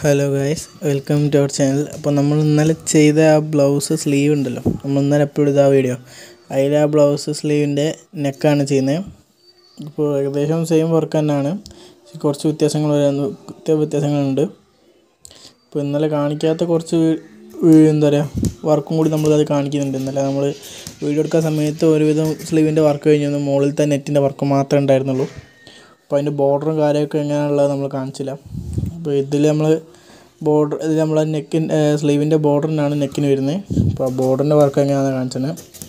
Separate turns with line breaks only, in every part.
hello guys welcome to our channel അപ്പോൾ നമ്മൾ ഇന്നലെ ചെയ്ത ആ ബ്ലൗസ് സ്ലീവ് ഉണ്ടല്ലോ നമ്മൾ ഇന്നലെ അപ്ലോഡ് ചെയ്ത ആ വീഡിയോ അതിൽ ആ ബ്ലൗസ് സ്ലീവിൻ്റെ നെക്കാണ് ചെയ്യുന്നത് ഇപ്പോൾ ഏകദേശം സെയിം വർക്ക് തന്നെയാണ് പക്ഷെ കുറച്ച് വ്യത്യാസങ്ങൾ വരുന്നു കൃത്യ വ്യത്യാസങ്ങളുണ്ട് ഇപ്പോൾ ഇന്നലെ കാണിക്കാത്ത കുറച്ച് വീ- എന്താ പറയുക വർക്കും കൂടി നമ്മളത് കാണിക്കുന്നുണ്ട് ഇന്നലെ നമ്മൾ വീഡിയോ എടുക്കാൻ സമയത്ത് ഒരുവിധം സ്ലീവിൻ്റെ വർക്ക് കഴിഞ്ഞു മുകളിലത്തെ നെറ്റിൻ്റെ വർക്ക് മാത്രമേ ഉണ്ടായിരുന്നുള്ളൂ അപ്പോൾ അതിൻ്റെ ബോർഡറും കാര്യമൊക്കെ എങ്ങനെയാണുള്ളത് നമ്മൾ കാണിച്ചില്ല അപ്പോൾ ഇതിൽ നമ്മൾ ബോർഡർ ഇതിൽ നമ്മൾ നെക്കിൻ സ്ലീവിൻ്റെ ബോർഡറിനാണ് നെക്കിന് വരുന്നത് അപ്പോൾ ആ ബോർഡറിൻ്റെ വർക്ക് എങ്ങനെയാണെന്ന് കാണിച്ചത്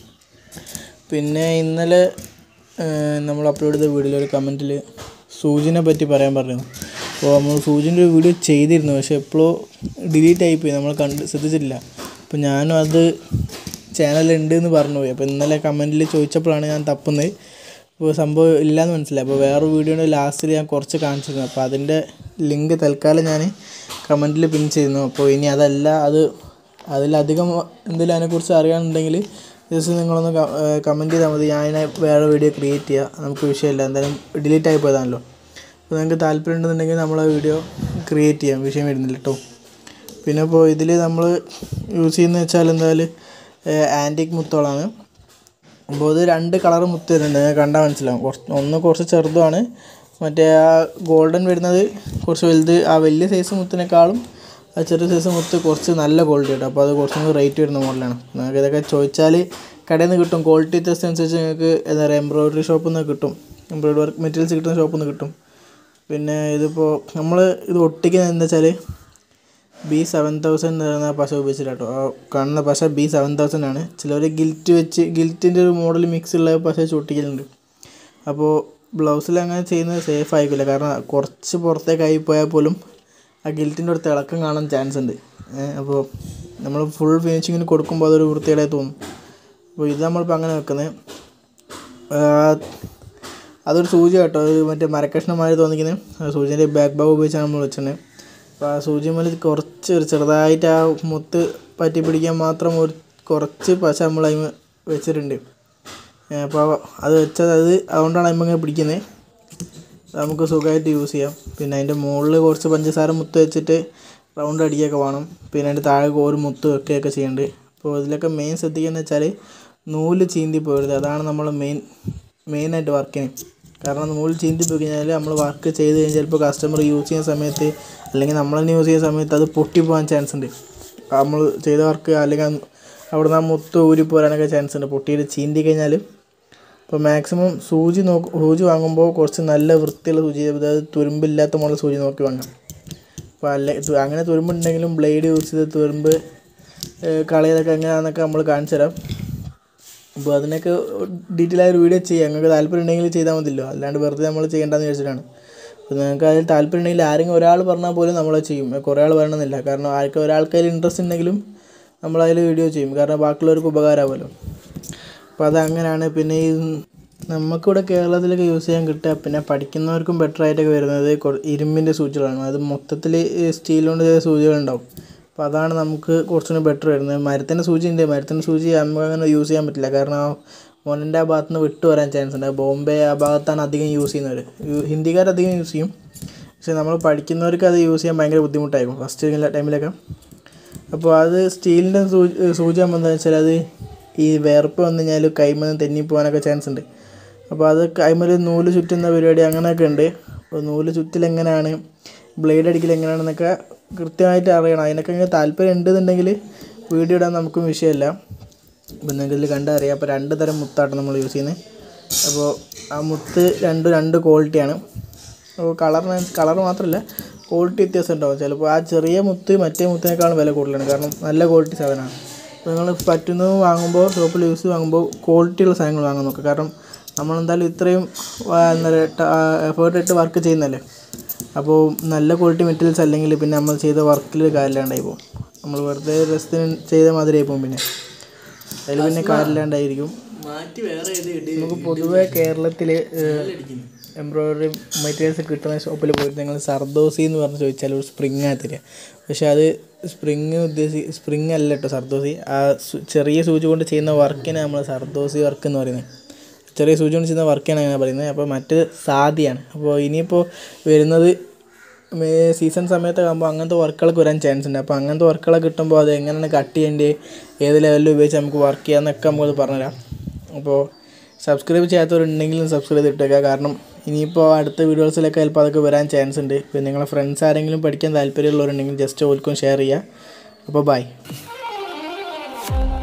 പിന്നെ ഇന്നലെ നമ്മൾ അപ്ലോഡ് ചെയ്ത വീഡിയോയിൽ ഒരു കമൻറ്റിൽ സൂചിനെ പറ്റി പറയാൻ പറഞ്ഞിരുന്നു അപ്പോൾ നമ്മൾ സൂചിൻ്റെ ഒരു വീഡിയോ ചെയ്തിരുന്നു പക്ഷേ എപ്പോഴോ ഡിലീറ്റ് ആയിപ്പോയി നമ്മൾ കണ്ട് ശ്രദ്ധിച്ചിട്ടില്ല അപ്പോൾ ഞാനും അത് ചാനലുണ്ട് എന്ന് പറഞ്ഞു പോയി അപ്പോൾ ഇന്നലെ കമൻറ്റിൽ ചോദിച്ചപ്പോഴാണ് ഞാൻ തപ്പുന്നത് അപ്പോൾ സംഭവം ഇല്ലയെന്ന് മനസ്സിലായി അപ്പോൾ വേറെ വീഡിയോയുടെ ലാസ്റ്റിൽ ഞാൻ കുറച്ച് കാണിച്ചിരുന്നു അപ്പോൾ അതിൻ്റെ ലിങ്ക് തൽക്കാലം ഞാൻ കമൻറ്റിൽ പിൻ ചെയ്യുന്നു അപ്പോൾ ഇനി അതല്ല അത് അതിലധികം എന്തെങ്കിലും അതിനെക്കുറിച്ച് അറിയാനുണ്ടെങ്കിൽ ജസ്റ്റ് നിങ്ങളൊന്ന് കമൻറ്റ് ചെയ്താൽ മതി ഞാൻ അതിനെ വേറെ വീഡിയോ ക്രിയേറ്റ് ചെയ്യുക നമുക്ക് വിഷയമില്ല എന്തായാലും ഡിലീറ്റ് ആയി പോയതാണല്ലോ അപ്പോൾ നിങ്ങൾക്ക് താല്പര്യം ഉണ്ടെന്നുണ്ടെങ്കിൽ നമ്മൾ ആ വീഡിയോ ക്രിയേറ്റ് ചെയ്യാം വിഷയം വരുന്നില്ല കേട്ടോ പിന്നെ ഇപ്പോൾ ഇതിൽ നമ്മൾ യൂസ് ചെയ്യുന്നത് വെച്ചാൽ എന്തായാലും ആൻറ്റിക് മുത്തുകളാണ് അപ്പോൾ ഇത് രണ്ട് കളർ മുത്ത് വരുന്നുണ്ട് നിങ്ങൾക്ക് കണ്ടാൽ മനസ്സിലാവും കുറച്ച് ഒന്ന് കുറച്ച് ചെറുതുമാണ് മറ്റേ ആ ഗോൾഡൻ വരുന്നത് കുറച്ച് വലുത് ആ വലിയ സൈസ് മുത്തിനേക്കാളും ആ ചെറിയ സൈസ് മുത്ത് കുറച്ച് നല്ല ക്വാളിറ്റി കിട്ടും അപ്പോൾ അത് കുറച്ചും കൂടി റേറ്റ് വരുന്ന മോഡലാണ് നിങ്ങൾക്ക് ഇതൊക്കെ ചോദിച്ചാൽ കടയിൽ നിന്ന് കിട്ടും ക്വാളിറ്റി ടെസ്റ്റ് അനുസരിച്ച് നിങ്ങൾക്ക് എന്താ പറയുക എംബ്രോയിഡറി ഷോപ്പിൽ നിന്ന് കിട്ടും എംബ്രോയിഡറി വർക്ക് മെറ്റീരിയൽസ് കിട്ടുന്ന ഷോപ്പിൽ നിന്ന് കിട്ടും പിന്നെ ഇതിപ്പോൾ നമ്മൾ ഇത് ഒട്ടിക്കുന്നത് എന്താ വെച്ചാൽ ബി സെവൻ തൗസൻഡ് എന്ന് പറയുന്ന പശ ഉപയോഗിച്ചിട്ടാട്ടോ ആ കാണുന്ന പശ ബി സെവൻ തൗസൻഡ് ആണ് ചിലർ ഗിൽറ്റ് വെച്ച് ഗിൽറ്റിൻ്റെ ഒരു മോഡൽ മിക്സ് ഉള്ള പശ വെച്ച് ഒട്ടിക്കലുണ്ട് അപ്പോൾ ബ്ലൗസിൽ അങ്ങനെ ചെയ്യുന്നത് സേഫ് ആയിരിക്കില്ല കാരണം കുറച്ച് പുറത്തേക്കായി പോയാൽ പോലും ആ ഗിൽറ്റിൻ്റെ ഒരു തിളക്കം കാണാൻ ചാൻസ് ഉണ്ട് ഏ, അപ്പോൾ നമ്മൾ ഫുൾ ഫിനിഷിങ്ങിന് കൊടുക്കുമ്പോൾ അതൊരു വൃത്തികേടായി തോന്നും അപ്പോൾ ഇത് നമ്മളിപ്പോൾ അങ്ങനെ വെക്കുന്നത് അതൊരു സൂചി കേട്ടോ അത് മറ്റേ മരക്കഷ്ണമായി തോന്നിക്കുന്നത് ആ സൂചിൻ്റെ ബാക്ക് ഭാഗം ഉപയോഗിച്ചാണ് നമ്മൾ വെച്ചത് അപ്പോൾ ആ സൂചി മേലെ കുറച്ച് ഒരു ചെറുതായിട്ട് ആ മുത്ത് പറ്റി പിടിക്കാൻ മാത്രം ഒരു കുറച്ച് പശ നമ്മൾ അതിന് വെച്ചിട്ടുണ്ട് ഏ, അപ്പോൾ അത് വെച്ചത് അത് അതുകൊണ്ടാണ് അതിമ്മ ഇങ്ങനെ പിടിക്കുന്നത് നമുക്ക് സുഖമായിട്ട് യൂസ് ചെയ്യാം പിന്നെ അതിൻ്റെ മുകളിൽ കുറച്ച് പഞ്ചസാര മുത്ത് വെച്ചിട്ട് റൗണ്ട് അടിക്കുകയൊക്കെ വേണം പിന്നെ അതിൻ്റെ താഴെ ഒരു മുത്ത് വെക്കുകയൊക്കെ ചെയ്യുന്നുണ്ട് അപ്പോൾ ഇതിലൊക്കെ മെയിൻ ശ്രദ്ധിക്കുന്നത് വെച്ചാൽ നൂല് ചീന്തി പോകരുത് അതാണ് നമ്മൾ മെയിൻ മെയിനായിട്ട് വർക്കിന് കാരണം നൂല് ചീന്തി പോയി കഴിഞ്ഞാൽ നമ്മൾ വർക്ക് ചെയ്ത് കഴിഞ്ഞാൽ ചിലപ്പോൾ കസ്റ്റമർ യൂസ് ചെയ്യുന്ന സമയത്ത് അല്ലെങ്കിൽ നമ്മൾ തന്നെ യൂസ് ചെയ്യുന്ന സമയത്ത് അത് പൊട്ടിപ്പോകാൻ ചാൻസ് ഉണ്ട് നമ്മൾ ചെയ്ത വർക്ക് അല്ലെങ്കിൽ അവിടെ നിന്ന് ആ മുത്ത് ഊരി പോരാനൊക്കെ ചാൻസ് ഉണ്ട് പൊട്ടിയിട്ട് ചീന്തി കഴിഞ്ഞാൽ അപ്പോൾ മാക്സിമം സൂചി നോക്ക് സൂചി വാങ്ങുമ്പോൾ കുറച്ച് നല്ല വൃത്തിയുള്ള സൂചി അതായത് തുരുമ്പില്ലാത്ത മോഡൽ സൂചി നോക്കി വാങ്ങാം അപ്പോൾ അല്ല തു- അങ്ങനെ തുരുമ്പുണ്ടെങ്കിലും ബ്ലേഡ് യൂസ് ചെയ്ത് തുരുമ്പ് ഏഹ് കളയലൊക്കെ എങ്ങനെയാണെന്നൊക്കെ നമ്മൾ കാണിച്ചു തരാം അപ്പോൾ അതിനൊക്കെ ഡീറ്റെയിൽ ആയ ഒരു വീഡിയോ ചെയ്യാം നിങ്ങൾക്ക് താല്പര്യം ഉണ്ടെങ്കിൽ ചെയ്താൽ മതിയല്ലോ അല്ലാണ്ട് വെറുതെ നമ്മൾ ചെയ്യേണ്ടതെന്ന് വിചാരിച്ചിട്ടാണ് അപ്പോൾ നിങ്ങൾക്ക് അതിൽ താല്പര്യം ഉണ്ടെങ്കിൽ ആരെങ്കിലും ഒരാൾ പറഞ്ഞാൽ പോലും നമ്മളത് ചെയ്യും കുറേ ആൾ പറയണമെന്നില്ല കാരണം ആർക്ക് ഒരാൾക്ക് അതിൽ ഇൻട്രസ്റ്റ് ഉണ്ടെങ്കിലും നമ്മളതിൽ വീഡിയോ ചെയ്യും കാരണം ബാക്കിയുള്ളവർക്ക് ഉപകാരമാവുമല്ലോ അപ്പോൾ അത് അങ്ങനെയാണ് പിന്നെ ഈ നമുക്കിവിടെ കേരളത്തിലൊക്കെ യൂസ് ചെയ്യാൻ കിട്ടുക പിന്നെ പഠിക്കുന്നവർക്കും ബെറ്റർ ആയിട്ടൊക്കെ വരുന്നത് കൊ- ഇരുമ്പിൻ്റെ സൂചികളാണ് അത് മൊത്തത്തിൽ സ്റ്റീൽ കൊണ്ട് ചെയ്ത സൂചികളുണ്ടാവും അപ്പോൾ അതാണ് നമുക്ക് കുറച്ചുകൂടി ബെറ്റർ വരുന്നത് മരത്തിൻ്റെ സൂചി ഉണ്ട് മരത്തിൻ്റെ സൂചി നമുക്ക് അങ്ങനെ യൂസ് ചെയ്യാൻ പറ്റില്ല കാരണം ആ മോനൻ്റെ ആ ഭാഗത്ത് നിന്ന് വിട്ട് വരാൻ ചാൻസ് ഉണ്ട് ബോംബെ ആ ഭാഗത്താണ് അധികം യൂസ് ചെയ്യുന്നവർ ഹിന്ദിക്കാർ അധികം യൂസ് ചെയ്യും പക്ഷെ നമ്മൾ പഠിക്കുന്നവർക്ക് അത് യൂസ് ചെയ്യാൻ ഭയങ്കര ബുദ്ധിമുട്ടായിരിക്കും ഫസ്റ്റ് ടൈമിലൊക്കെ അപ്പോൾ അത് സ്റ്റീലിൻ്റെ സൂചി സൂചി ആകുമ്പോൾ എന്താ വെച്ചാൽ അത് ഈ വേർപ്പ് വന്നു കഴിഞ്ഞാൽ കൈമന്ന് തെന്നിപ്പോകാനൊക്കെ ചാൻസ് ഉണ്ട് അപ്പോൾ അത് കൈമൽ നൂല് ചുറ്റുന്ന പരിപാടി അങ്ങനെയൊക്കെ ഉണ്ട് അപ്പോൾ നൂല് ചുറ്റൽ എങ്ങനെയാണ് ബ്ലേഡ് അടിക്കൽ എങ്ങനെയാണെന്നൊക്കെ കൃത്യമായിട്ട് അറിയണം അതിനൊക്കെ ഇങ്ങനെ താല്പര്യം ഉണ്ടെന്നുണ്ടെങ്കിൽ വീഡിയോ ഇടാൻ നമുക്കും വിഷയമില്ല അപ്പോൾ നിങ്ങൾക്ക് ഇതിൽ കണ്ടറിയാം അപ്പോൾ രണ്ട് തരം മുത്താണ് നമ്മൾ യൂസ് ചെയ്യുന്നത് അപ്പോൾ ആ മുത്ത് രണ്ട് രണ്ട് ക്വാളിറ്റിയാണ് അപ്പോൾ കളറിന് കളർ മാത്രമല്ല ക്വാളിറ്റി വ്യത്യാസം ഉണ്ടാവും ചിലപ്പോൾ ആ ചെറിയ മുത്ത് മറ്റേ മുത്തിനേക്കാളും വില കൂടുതലാണ് കാരണം നല്ല ക്വാളിറ്റി സാധനമാണ് അപ്പോൾ നിങ്ങൾ പറ്റുന്നത് വാങ്ങുമ്പോൾ ഷോപ്പിൽ യൂസ് വാങ്ങുമ്പോൾ ക്വാളിറ്റിയുള്ള സാധനങ്ങൾ വാങ്ങാൻ നോക്കുക കാരണം നമ്മളെന്തായാലും ഇത്രയും ആ, എന്താ പറയുക എഫേർട്ട് ഇട്ട് വർക്ക് ചെയ്യുന്നതല്ലേ അപ്പോൾ നല്ല ക്വാളിറ്റി മെറ്റീരിയൽസ് അല്ലെങ്കിൽ പിന്നെ നമ്മൾ ചെയ്ത വർക്കിൽ കാര്യമില്ലാണ്ടായി പോകും നമ്മൾ വെറുതെ രസത്തിന് ചെയ്ത മാതിരി ആയി പോകും പിന്നെ അതിൽ പിന്നെ കാര്യമില്ലാണ്ടായിരിക്കും
മാറ്റി വേറെ ഏത് ഇടി
നമുക്ക് പൊതുവെ കേരളത്തിൽ എംബ്രോയിഡറി മെറ്റീരിയൽസ് കിട്ടുന്ന ഷോപ്പിൽ പോയിട്ട് നിങ്ങൾ സർദോസി എന്ന് പറഞ്ഞ് ചോദിച്ചാൽ ഒരു സ്പ്രിങ് ആ തരിക പക്ഷേ അത് സ്പ്രിങ് ഉദ്ദേശി സ്പ്രിങ് അല്ല കേട്ടോ സർദോസി ആ സു- ചെറിയ സൂചി കൊണ്ട് ചെയ്യുന്ന വർക്കിനെ നമ്മൾ സർദോസി വർക്ക് എന്ന് പറയുന്നത് ചെറിയ സൂചി കൊണ്ട് ചെയ്യുന്ന വർക്കാണ് അങ്ങനെ പറയുന്നത് അപ്പോൾ മറ്റ് സാദിയാണ് അപ്പോൾ ഇനിയിപ്പോൾ വരുന്നത് സീസൺ സമയത്തൊക്കെ അങ്ങനത്തെ വർക്കുകളൊക്കെ വരാൻ ചാൻസ് ഉണ്ട് അപ്പോൾ അങ്ങനത്തെ വർക്കുകളൊക്കെ കിട്ടുമ്പോൾ അത് എങ്ങനെയാണ് കട്ട് ചെയ്യേണ്ടത് ഏത് ലെവലിൽ ഉപയോഗിച്ച് നമുക്ക് വർക്ക് ചെയ്യാമെന്നൊക്കെ നമുക്ക് പറഞ്ഞുതരാം അപ്പോൾ സബ്സ്ക്രൈബ് ചെയ്യാത്തവരുണ്ടെങ്കിലും സബ്സ്ക്രൈബ് ചെയ്തിട്ടേക്കുക കാരണം ഇനിയിപ്പോൾ അടുത്ത വീഡിയോസിലൊക്കെ ചിലപ്പോൾ അതൊക്കെ വരാൻ ചാൻസ് ഉണ്ട് പിന്നെ നിങ്ങളെ ഫ്രണ്ട്സ് ആരെങ്കിലും പഠിക്കാൻ താല്പര്യമുള്ളവരുണ്ടെങ്കിൽ ജസ്റ്റ് ഓൽക്കും ഷെയർ ചെയ്യുക അപ്പോൾ ബൈ